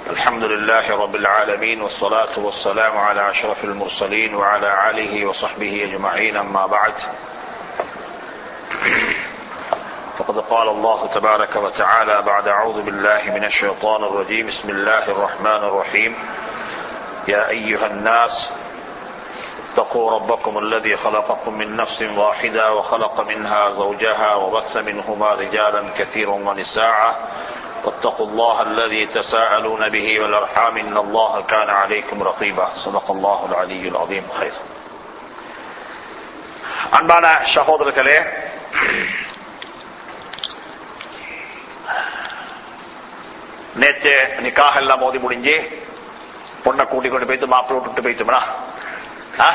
الحمد لله رب العالمين والصلاة والسلام على أشرف المرسلين وعلى آله وصحبه أجمعين أما بعد فقد قال الله تبارك وتعالى بعد أعوذ بالله من الشيطان الرجيم بسم الله الرحمن الرحيم يا أيها الناس اتقوا ربكم الذي خلقكم من نفس واحدة وخلق منها زوجها وبث منهما رجالا كثيرا ونساء واتقوا الله الذي تساءلون به والأرحام إن الله كان عليكم رقيبا صدق الله العلي العظيم خير அன்பான சகோதரர்களே நேற்று நிக்காக எல்லாம் மோதி முடிஞ்சு பொண்ணை கூட்டி கொண்டு போயிட்டு மாப்பிள்ளை விட்டுட்டு போயிட்டோம்னா ஆ?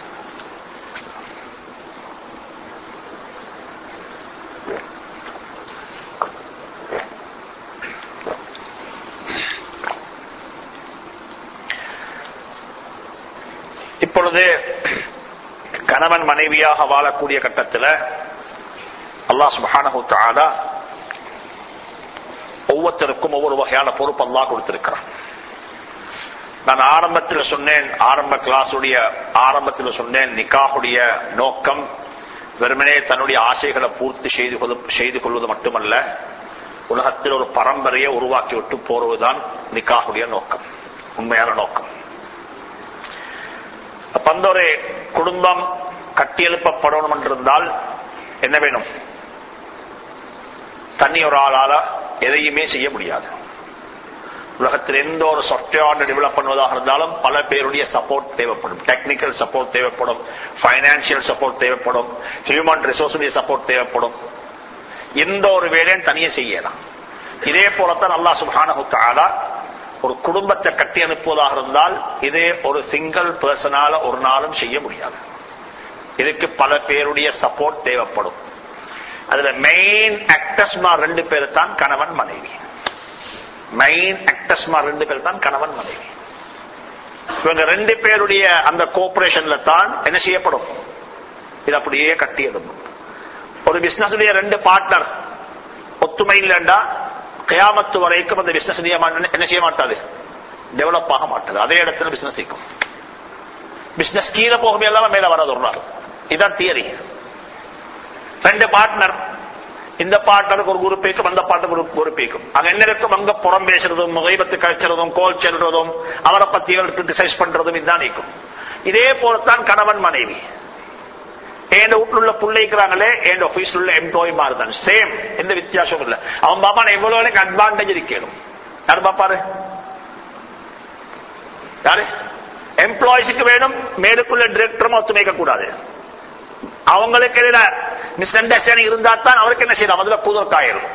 இப்பொழுது கணவன் மனைவியாக வாழக்கூடிய கட்டத்தில் அல்லாஹ் சுப்ஹானஹு தஆலா ஒவ்வொருத்தருக்கும் ஒவ்வொரு வகையான பொறுப்பு அல்லாஹ் கொடுத்திருக்கிறான் நான் ஆரம்பத்தில் சொன்னேன் ஆரம்ப கிளாஸுடைய ஆரம்பத்தில் சொன்னேன் நிக்காஹுடைய நோக்கம் வெறுமனே தன்னுடைய ஆசைகளை பூர்த்தி செய்து கொள்ளும் செய்து கொள்வது மட்டுமல்ல உலகத்தில் ஒரு பரம்பரையை உருவாக்கி விட்டு போடுவதுதான் நிக்காஹுடைய நோக்கம் உண்மையான நோக்கம் அப்ப அந்த ஒரு குடும்பம் கட்டியெழுப்பப்படணும் என்றிருந்தால் என்ன வேணும் தனி ஒரு ஆளால எதையுமே செய்ய முடியாது உலகத்தில் எந்த ஒரு சாஃப்ட்வேர் டெவலப் பண்ணுவதாக இருந்தாலும் பல பேருடைய சப்போர்ட் தேவைப்படும் டெக்னிக்கல் சப்போர்ட் தேவைப்படும் பைனான்சியல் சப்போர்ட் தேவைப்படும் ஹியூமன் ரிசோர்ஸுடைய சப்போர்ட் தேவைப்படும் எந்த ஒரு வேலையும் தனியே செய்யலாம் இதே போலத்தான் அல்லாஹ் சுப்ஹானஹு தஆலா ஒரு குடும்பத்தை கட்டி அனுப்புவதாக இருந்தால் இதே ஒரு சிங்கிள் பர்சனால ஒரு நாளும் செய்ய முடியாது இதுக்கு பல பேருடைய சப்போர்ட் தேவைப்படும் அதுல மெயின் ஆக்டர்ஸ்மா ரெண்டு பேர் தான் கணவன் மனைவி மெயின் ஆக்டர்ஸ்மா ரெண்டு பேர் தான் கணவன் மனைவி இவங்க ரெண்டு பேருடைய அந்த கோஆபரேஷன்ல தான் என்ன செய்யப்படும் இது அப்படியே கட்டி எழுதும் ஒரு பிசினஸ் ரெண்டு பார்ட்னர் ஒத்துமை இல்லைண்டா கயாமத்து வரைக்கும் அந்த பிசினஸ் என்ன செய்ய மாட்டாது டெவலப் ஆக மாட்டாது அதே இடத்துல பிசினஸ் இருக்கும் பிசினஸ் கீழே போகவே இல்லாம மேல வராது ஒரு நாள் இதான் தியரி ரெண்டு பார்ட்னர் இந்த பார்ட்னருக்கு ஒரு குரூப் இருக்கும் அந்த பார்ட்னருக்கு ஒரு குரூப் இருக்கும் அங்க என்ன இருக்கும் அங்க புறம் பேசுறதும் முகைபத்து கழிச்சறதும் கோல் செல்றதும் அவரை பத்தி கிரிட்டிசைஸ் பண்றதும் இதுதான் இருக்கும் இதே போலத்தான் கணவன் மனைவி என் வீட்டுல உள்ள பிள்ளைக்கிறாங்களே என் ஆபீஸ்ல உள்ள எம்ப்ளாயி மாதிரி தான் சேம் எந்த வித்தியாசமும் இல்ல அவன் பாப்பா நான் எவ்வளவு எனக்கு அட்வான்டேஜ் இருக்கணும் யாரு பாப்பாரு யாரு எம்ப்ளாயிஸுக்கு வேணும் மேலுக்குள்ள டிரெக்டரும் ஒத்துமைக்க கூடாது அவங்களுக்கு எதிர மிஸ் அண்டர்ஸ்டாண்டிங் இருந்தா தான் அவருக்கு என்ன செய்யலாம் அதுல புதற்காயிரும்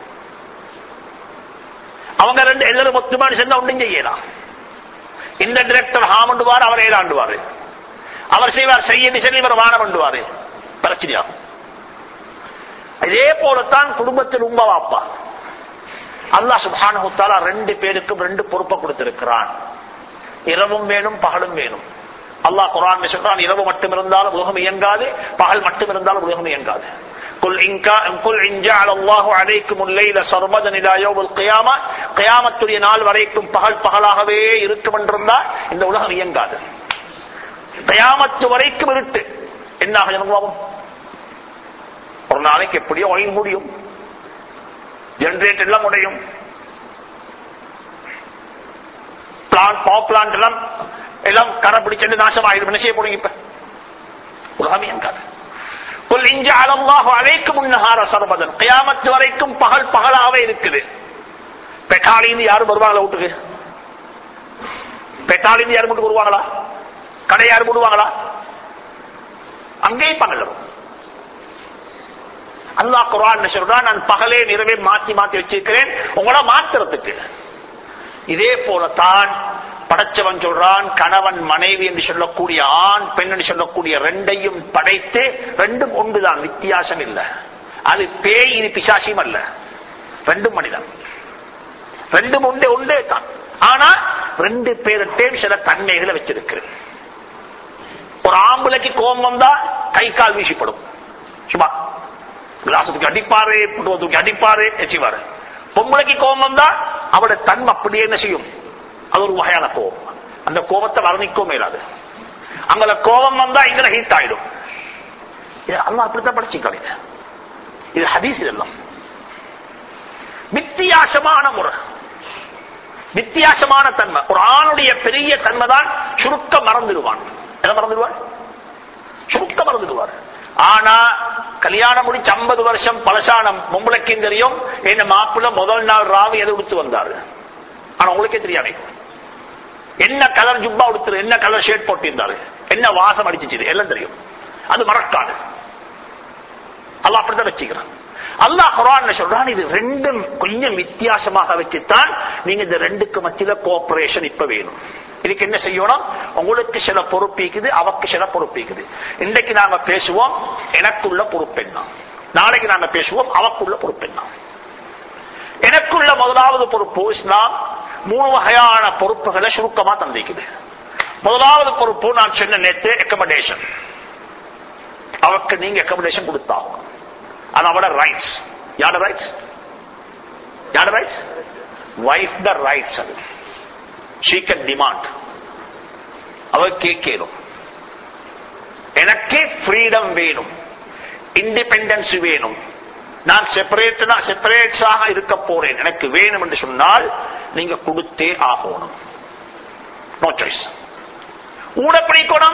அவங்க ரெண்டு எல்லாரும் ஒத்துமானு சேர்ந்தா ஒன்றும் செய்யலாம் இந்த டிரெக்டர் ஹாமண்டுவார் அவர் ஏழாண்டுவாரு அவர் செய்வார் செய்ய சொல்லி இவர் வானம் பண்ணுவாரு பிரச்சனையாகும் இதே போலத்தான் குடும்பத்தில் உங்க வாப்பா அல்லாஹ் சுபானகுத்தாலா ரெண்டு பேருக்கும் ரெண்டு பொறுப்பை கொடுத்திருக்கிறான் இரவும் வேணும் பகலும் வேணும் அல்லாஹ் குரான் சொல்றான் இரவு மட்டும் இருந்தாலும் உலகம் இயங்காது பகல் மட்டும் இருந்தாலும் உலகம் இயங்காது قل إن كان قل إن جعل الله عليكم الليل سرمدا إلى يوم القيامة قيامத்துடைய நாள் வரைக்கும் பகல் பகலாகவே இருக்கும் என்றிருந்தால் இந்த உலகம் இயங்காது கயாமத்து வரைக்கும் இருட்டு என்ன ஜனங்களாவும் ஒரு நாளைக்கு எப்படியோ ஒயில் முடியும் ஜெனரேட் எல்லாம் உடையும் பிளான்ட் பவர் பிளான்ட் எல்லாம் எல்லாம் கரை பிடிச்சிட்டு நாசமாயிடும் என்ன செய்ய போறீங்க இப்ப உலகம் எங்காது அழைக்கும் முன்னகார சர்வதன் கயாமத்து வரைக்கும் பகல் பகலாகவே இருக்குது பெட்டாலிந்து யாரும் வருவாங்களா வீட்டுக்கு பெட்டாலிந்து யாரும் வீட்டுக்கு வருவாங்களா கடை யாரும் போடுவாங்களா அங்கேயும் பகல் வரும் அல்லாஹ் குரான் சொல்றான் நான் பகலே நிறவே மாற்றி மாற்றி வச்சிருக்கிறேன் உங்களோட மாத்திரத்துக்கு இதே போலத்தான் படைச்சவன் சொல்றான் கணவன் மனைவி என்று சொல்லக்கூடிய ஆண் பெண் என்று சொல்லக்கூடிய ரெண்டையும் படைத்து ரெண்டும் ஒன்றுதான் வித்தியாசம் இல்லை அது பேய் இது பிசாசியும் அல்ல ரெண்டும் மனிதன் ரெண்டும் உண்டே உண்டே தான் ஆனா ரெண்டு பேர்கிட்டையும் சில தன்மைகளை வச்சிருக்கிறேன் ஒரு ஆம்பளைக்கு கோபம் வந்தா கை கால் வீசிப்படும் சும்மா கிளாஸத்துக்கு அடிப்பாரு புட்டுவத்துக்கு அடிப்பாரு எச்சிவாரு பொம்பளைக்கு கோபம் வந்தா அவட தன்மை அப்படியே என்ன செய்யும் அது ஒரு வகையான கோபம் அந்த கோபத்தை வர்ணிக்கவும் மேலாது அங்க கோபம் வந்தா இங்க ஹீட் ஆயிடும் இது அல்லாஹ் அப்படித்தான் படிச்சுக்காங்க இது ஹதீஸ் இதெல்லாம் வித்தியாசமான முறை வித்தியாசமான தன்மை ஒரு ஆணுடைய பெரிய தன்மை தான் சுருக்க மறந்துடுவான் என்ன மறந்துடுவான் சுருக்க மறந்துடுவார் ஆனா கல்யாணம் முடிச்சு ஐம்பது வருஷம் பழசானம் மும்பளைக்கும் தெரியும் என்ன மாப்பிள்ள முதல் நாள் ராவி எதை உடுத்து வந்தாரு ஆனா உங்களுக்கே தெரியாது என்ன கலர் ஜுப்பா உடுத்துரு என்ன கலர் ஷேட் போட்டிருந்தாரு என்ன வாசம் அடிச்சிச்சு எல்லாம் தெரியும் அது மறக்காது அல்லாஹ் அப்படித்தான் வச்சுக்கிறான் அல்லாஹ் குரான் சொல்றான் இது ரெண்டும் கொஞ்சம் வித்தியாசமாக வச்சுத்தான் நீங்க இந்த ரெண்டுக்கு மத்தியில கோஆபரேஷன் இப்ப வேணும் இதுக்கு என்ன செய்யணும் உங்களுக்கு சில பொறுப்பிக்குது அவக்கு சில பொறுப்பிக்குது இன்றைக்கு நாங்க பேசுவோம் எனக்குள்ள பொறுப்பு என்ன நாளைக்கு நாங்க பேசுவோம் அவக்குள்ள பொறுப்பு என்ன எனக்குள்ள முதலாவது பொறுப்பு இஸ்லாம் மூணு வகையான பொறுப்புகளை சுருக்கமா தந்திக்குது முதலாவது பொறுப்பு நான் சொன்ன நேற்று எக்கமடேஷன் அவருக்கு நீங்க எக்கமடேஷன் கொடுத்தாகும் அது அவட ரைட்ஸ் யாரோட ரைட்ஸ் யாரோட ரைட்ஸ் வைஃப் த ரைட்ஸ் அது ஷீ கேன் டிமாண்ட் அவ கேட்கணும் எனக்கே ஃப்ரீடம் வேணும் இண்டிபெண்டன்ஸ் வேணும் நான் செப்பரேட்டா செப்பரேட்ஸாக இருக்க போறேன் எனக்கு வேணும் என்று சொன்னால் நீங்க கொடுத்தே ஆகணும் நோ சாய்ஸ் ஊட பிடிக்கணும்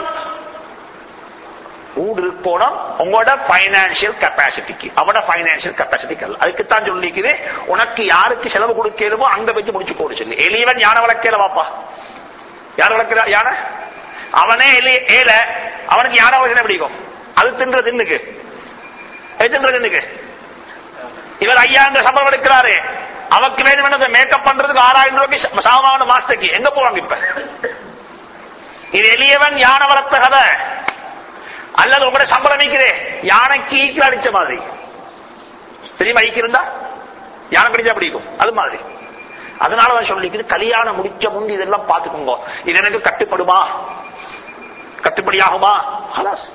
ஊடு இருக்கணும் உங்களோட பைனான்சியல் கெப்பாசிட்டிக்கு அவனோட பைனான்சியல் கெப்பாசிட்டிக்கு அல்ல அதுக்குத்தான் சொல்லிக்குது உனக்கு யாருக்கு செலவு கொடுக்கணுமோ அங்க வச்சு முடிச்சு போடு சொல்லி எலியவன் யானை வளர்க்கல வாப்பா யார் வளர்க்கிற யானை அவனே எலி ஏல அவனுக்கு யானை வளர்க்க பிடிக்கும் அது தின்ற தின்னுக்கு எது தின்ற தின்னுக்கு இவர் ஐயாயிரம் சம்பளம் எடுக்கிறாரு அவருக்கு வேணும் மேக்கப் பண்றதுக்கு ஆறாயிரம் ரூபாய்க்கு சாமான மாஸ்டருக்கு எங்க போவாங்க இப்ப இது எளியவன் யானை வளர்த்த கதை அல்லது உங்களோட சம்பளம் வைக்கிறே யானைக்கு ஈக்கில் அடிச்ச மாதிரி தெரியுமா ஈக்கி இருந்தா யானை கடிச்சா பிடிக்கும் அது மாதிரி அதனாலதான் சொல்லிக்குது கல்யாணம் முடிச்ச முந்தி இதெல்லாம் பார்த்துக்கோங்க இது எனக்கு கட்டுப்படுமா கட்டுப்படியாகுமா ஹலாஸ்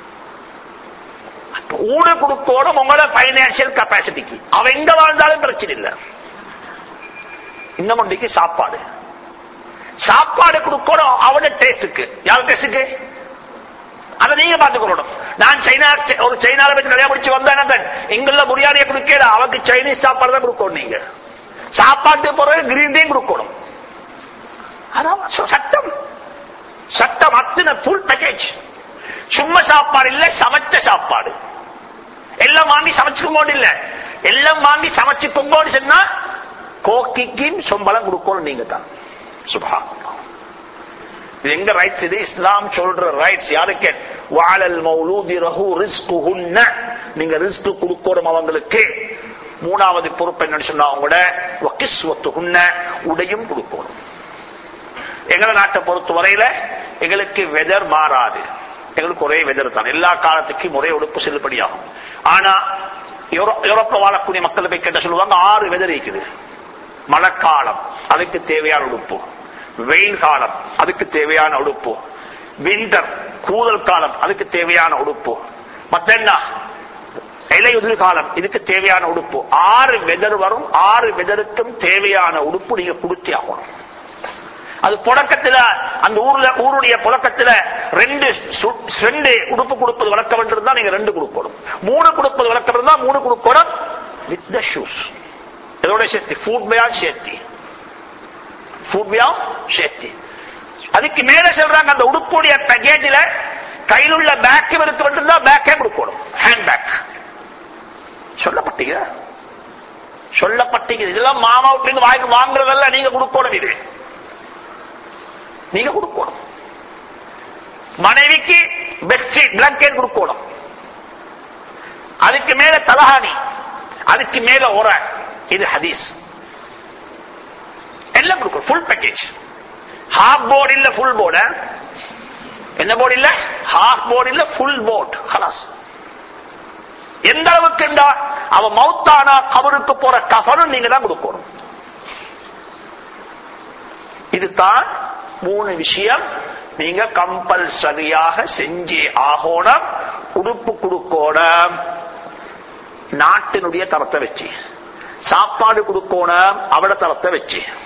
ஊடு கொடுக்கோடும் உங்களோட பைனான்சியல் கெப்பாசிட்டிக்கு அவன் எங்க வாழ்ந்தாலும் பிரச்சனை இல்லை இன்னும் ஒன்றைக்கு சாப்பாடு சாப்பாடு கொடுக்கணும் அவனோட டேஸ்டுக்கு யார் டேஸ்டுக்கு அதை நீங்க பாத்துக்கணும் நான் சைனா ஒரு சைனால வச்சு கல்யாணம் முடிச்சு வந்தேன் எங்குள்ள பிரியாணியை கொடுக்கல அவருக்கு சைனீஸ் சாப்பாடு தான் கொடுக்கணும் நீங்க சாப்பாட்டு பிறகு கிரீன் டீ கொடுக்கணும் அதான் சட்டம் சட்டம் அத்தனை ஃபுல் பேக்கேஜ் சும்மா சாப்பாடு இல்ல சமைச்ச சாப்பாடு எல்லாம் வாங்கி சமைச்சுக்கும் இல்ல எல்லாம் வாங்கி சமைச்சுக்கும் போது சொன்னா கோக்கிக்கும் சம்பளம் கொடுக்கணும் நீங்க தான் சுபா இது எங்க ரைட்ஸ் இது இஸ்லாம் சொல்ற ரைட்ஸ் யாருக்கு வாழல் மௌலூதி ரஹு ரிஸ்குஹுன்ன நீங்க ரிஸ்க் கொடுக்கணும் அவங்களுக்கு மூணாவது பொறுப்பு என்னன்னு சொன்னா அவங்களோட வக்கிஸ்வத்துகுன்ன உடையும் கொடுக்கணும் எங்களை நாட்டை பொறுத்த வரையில எங்களுக்கு வெதர் மாறாது எங்களுக்கு ஒரே வெதர் தான் எல்லா காலத்துக்கும் ஒரே உடுப்பு செல்லுபடியாகும் ஆனா யூரோப்ப வாழக்கூடிய மக்களை போய் கேட்ட சொல்லுவாங்க ஆறு வெதர் இருக்குது மழைக்காலம் அதுக்கு தேவையான உடுப்பு வெயில் காலம் அதுக்கு தேவையான உடுப்பு விண்டர் கூதல் காலம் அதுக்கு தேவையான உடுப்பு மத்த என்ன இலையுதிர் காலம் இதுக்கு தேவையான உடுப்பு ஆறு வெதர் வரும் ஆறு வெதருக்கும் தேவையான உடுப்பு நீங்க கொடுத்தே ஆகணும் அது புழக்கத்துல அந்த ஊர்ல ஊருடைய புழக்கத்துல ரெண்டு ரெண்டு உடுப்பு கொடுப்பது வழக்கம் இருந்தா நீங்க ரெண்டு கொடுக்கணும் மூணு கொடுப்பது வழக்கம் இருந்தா மூணு கொடுக்கணும் வித் த ஷூஸ் இதோட சேர்த்து ஃபுட் பேயால் சேர்த்தி ஃபுட் பேயால் சேர்த்தி அதுக்கு மேல சொல்றாங்க அந்த உடுப்புடைய பேக்கேஜில் கையில் உள்ள பேக் இருக்க வேண்டியிருந்தா பேக்கே கொடுக்கணும் ஹேண்ட் பேக் சொல்லப்பட்டீங்க சொல்லப்பட்டீங்க இதெல்லாம் மாமா வீட்டுல வாங்கி வாங்குறதெல்லாம் நீங்க கொடுக்கணும் இது நீங்க கொடுக்கணும் மனைவிக்கு பெட்ஷீட் பிளாங்கெட் கொடுக்கணும் அதுக்கு மேல தலஹானி அதுக்கு மேல உர இது ஹதீஸ் எல்லாம் கொடுக்கணும் ஃபுல் பேக்கேஜ் ஹாஃப் போர்டு இல்ல ஃபுல் போர்டு என்ன போர்டு இல்ல ஹாஃப் போர்டு இல்ல ஃபுல் போர்டு ஹலாஸ் எந்த அளவுக்கு அவன் மௌத்தானா கபருக்கு போற கஃபனும் நீங்க தான் கொடுக்கணும் இதுதான் மூணு விஷயம் நீங்க கம்பல்சரியாக செஞ்சே ஆகணும் உடுப்பு கொடுக்கணும் நாட்டினுடைய தரத்தை வச்சு சாப்பாடு கொடுக்கணும் அவட தரத்தை வச்சு